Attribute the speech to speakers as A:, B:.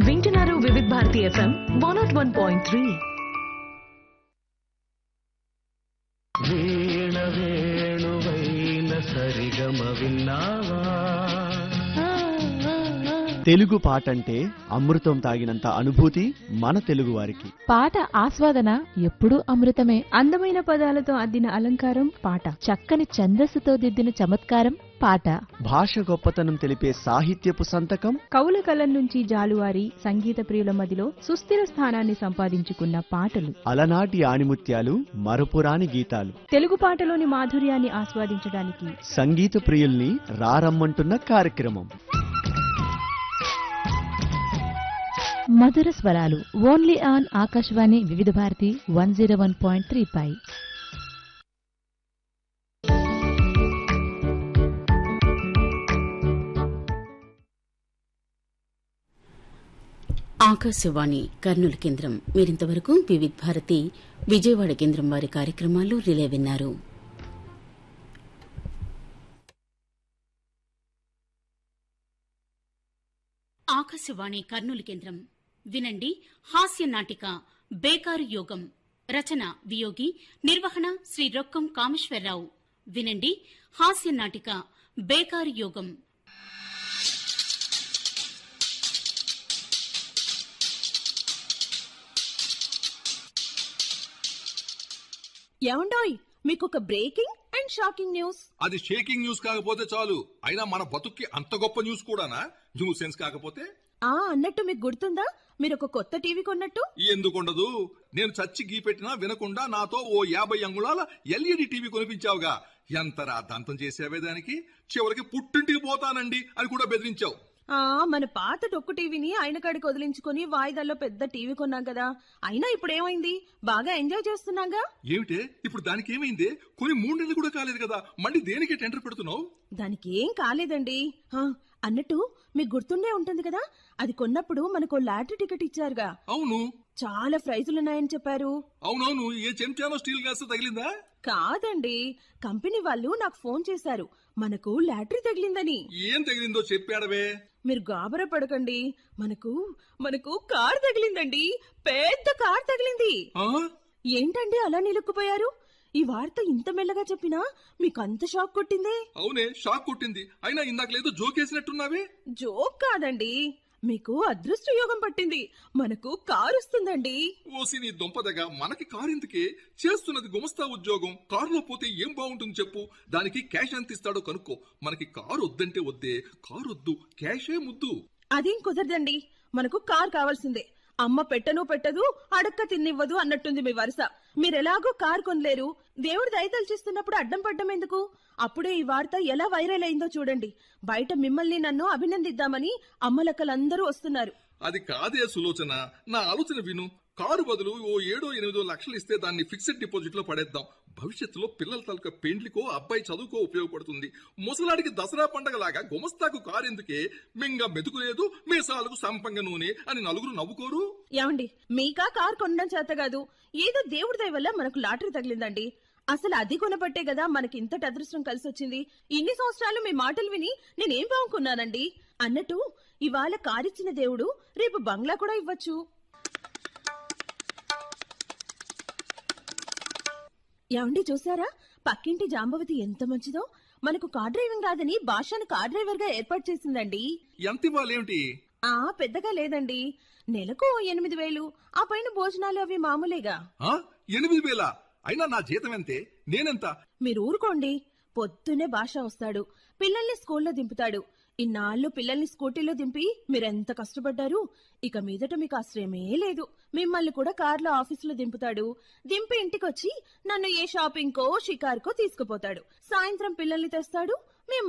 A: వింటున్నారు Vividh Bharati FM one naught one point three
B: వీణ వేణువైన సరిగమ విన్నావా
C: తెలుగు పాట అంటే అమృతం తాగినంత అనుభూతి మన తెలుగు వారికి
D: పాట ఆస్వాదన ఎప్పుడూ అమృతమే
E: అందమైన పదాలతో అద్దిన అలంకారం పాట
D: చక్కని ఛందస్సుతో దిద్దిన చమత్కారం పాట
C: భాష గొప్పతనం తెలిపే సాహిత్యపు సంతకం
E: కవుల కలం నుంచి జాలువారి సంగీత ప్రియుల మదిలో సుస్థిర స్థానాన్ని సంపాదించుకున్న పాటలు
C: అలనాటి ఆణిముత్యాలు మరపురాని గీతాలు
E: తెలుగు పాటలోని మాధుర్యాన్ని ఆస్వాదించడానికి
C: సంగీత ప్రియుల్ని రారమ్మంటున్న కార్యక్రమం
D: మధుర స్వరాలు only on Akashvani Vividh Bharati one zero one point three పై
F: ఆకాశవాణి కర్నూలు కేంద్రం మీరింతవరకు వివిధ్ భారతి విజయవాడ కేంద్రం వారి కార్యక్రమాలు రిలే విన్నారు ఆకాశవాణి కర్నూలు కేంద్రం వినండి హాస్య నాటిక బేకారు యోగం రచన వియోగి నిర్వహణ శ్రీ రొక్కం కామేశ్వరరావు వినండి హాస్య నాటిక బేకారు యోగం
G: ఏమండోయ్ మీకు ఒక బ్రేకింగ్ అండ్ షాకింగ్ న్యూస్
H: అది షేకింగ్ న్యూస్ కాకపోతే చాలు అయినా మన బతుక్కి అంత గొప్ప న్యూస్ కూడానా న్యూస్ సెన్స్ కాకపోతే
G: ఆ అన్నట్టు మీకు గుర్తుందా మీరు ఒక కొత్త టీవీ కొన్నట్టు
H: ఎందుకుండదు నేను చచ్చి గీ పెట్టినా వినకుండా నాతో ఓ యాభై అంగుళాల ఎల్ఈడి టీవీ కొనిపించావుగా ఎంత రాద్ధాంతం చేసావే దానికి చివరికి పుట్టింటికి పోతానండి అని కూడా బెదిరించావు
G: ఆ మన పాత డొక్కు టీవీని ఆయన కాడికి వదిలించుకొని వాయిదాల్లో పెద్ద టీవీ కొన్నాం కదా అయినా ఇప్పుడు ఏమైంది బాగా ఎంజాయ్ చేస్తున్నాగా
H: ఏమిటే ఇప్పుడు దానికి ఏమైంది కొని మూడు నెలలు కూడా కాలేదు కదా మళ్ళీ దేనికి టెండర్ పెడుతున్నావు
G: దానికి ఏం కాలేదండి ఆ, అన్నట్టు మీకు గుర్తుండే ఉంటుంది కదా అది కొన్నప్పుడు మనకు లాటరీ టికెట్ ఇచ్చారుగా
H: అవును
G: చాలా ప్రైజులున్నాయని చెప్పారు
H: అవునవును ఏ చెంచానో స్టీల్ గ్లాస్ తగిలిందా
G: కాదండి కంపెనీ వాళ్ళు నాకు ఫోన్ చేశారు మనకు లాటరీ తగిలిందని
H: ఏం తగిలిందో చెప్పాడవే
G: మీరు గాబరా పడకండి మనకు మనకు కార్ తగిలిందండి పెద్ద కార్ తగిలింది
H: ఆ?
G: ఏంటండి అలా నిలుక్కుపోయారు ఈ వార్త ఇంత మెల్లగా చెప్పినా మీకు అంత షాక్ కొట్టిందే
H: అవునే షాక్ కొట్టింది అయినా ఇందాక లేదు జోకేసినట్టున్నావే
G: జోక్ కాదండి మీకు అదృష్ట యోగం పట్టింది మనకు కారు వస్తుందండి
H: ఓసి నీ దుంపదగా మనకి కారు ఎందుకే చేస్తున్నది గుమస్తా ఉద్యోగం కారులో పోతే ఏం బాగుంటుంది చెప్పు దానికి క్యాష్ ఎంత ఇస్తాడో కనుక్కో మనకి కారు వద్దంటే వద్దే కారు వద్దు క్యాషే ముద్దు
G: అదేం కుదరదండి మనకు కార్ కావాల్సిందే అమ్మ పెట్టను పెట్టదు అడక్క తిన్నివ్వదు అన్నట్టుంది మీ వరుస మీరెలాగో కార్ కొనలేరు దేవుడి దయతలిచిస్తున్నప్పుడు అడ్డం పడ్డం ఎందుకు అప్పుడే ఈ వార్త ఎలా వైరల్ అయిందో చూడండి బయట మిమ్మల్ని నన్ను అభినందిద్దామని అమ్మలక్కలందరూ వస్తున్నారు
H: అది కాదే సులోచన నా ఆలోచన విను కారు బదులు ఓ ఏడో ఎనిమిదో లక్షలు ఇస్తే దాన్ని ఫిక్స్డ్ డిపాజిట్ లో పడేద్దాం భవిష్యత్తులో పిల్లల తలక పెండ్లికో అబ్బాయి చదువుకో ఉపయోగపడుతుంది ముసలాడికి దసరా పండగలాగా గుమస్తాకు కారు ఎందుకే మింగ మెతుకులేదు మీసాలకు సంపంగ నూనె అని నలుగురు నవ్వుకోరు
G: ఏమండి మీకా కార్ కొనడం చేత కాదు ఏదో దేవుడి దయ వల్ల మనకు లాటరీ తగిలిందండి అసలు అది కొనబట్టే కదా మనకి ఇంతటి అదృష్టం కలిసి వచ్చింది ఇన్ని సంవత్సరాలు మీ మాటలు విని నేనేం బాగుకున్నానండి అన్నట్టు ఇవాళ కారిచ్చిన దేవుడు రేపు బంగ్లా కూడా ఇవ్వచ్చు ఏమండి చూసారా పక్కింటి జాంబవతి ఎంత మంచిదో మనకు కార్ డ్రైవింగ్ రాదని భాషను కార్ డ్రైవర్ గా ఏర్పాటు చేసిందండి
H: ఎంత ఇవ్వాలేమిటి
G: ఆ పెద్దగా లేదండి నెలకు ఓ ఎనిమిది వేలు ఆ పైన భోజనాలు అవి మామూలేగా
H: ఆ? ఎనిమిది వేల అయినా నా జీతం ఎంతే నేనెంత
G: మీరు ఊరుకోండి పొద్దునే భాష వస్తాడు పిల్లల్ని స్కూల్లో దింపుతాడు ఇన్నాళ్ళు పిల్లల్ని స్కూటీలో దింపి మీరెంత కష్టపడ్డారు ఇక మీదట మీకు ఆశ్రయమే లేదు మిమ్మల్ని కూడా కార్లో ఆఫీసులో దింపుతాడు దింపి ఇంటికొచ్చి నన్ను ఏ షాపింగ్కో షికార్కో తీసుకుపోతాడు సాయంత్రం పిల్లల్ని తెస్తాడు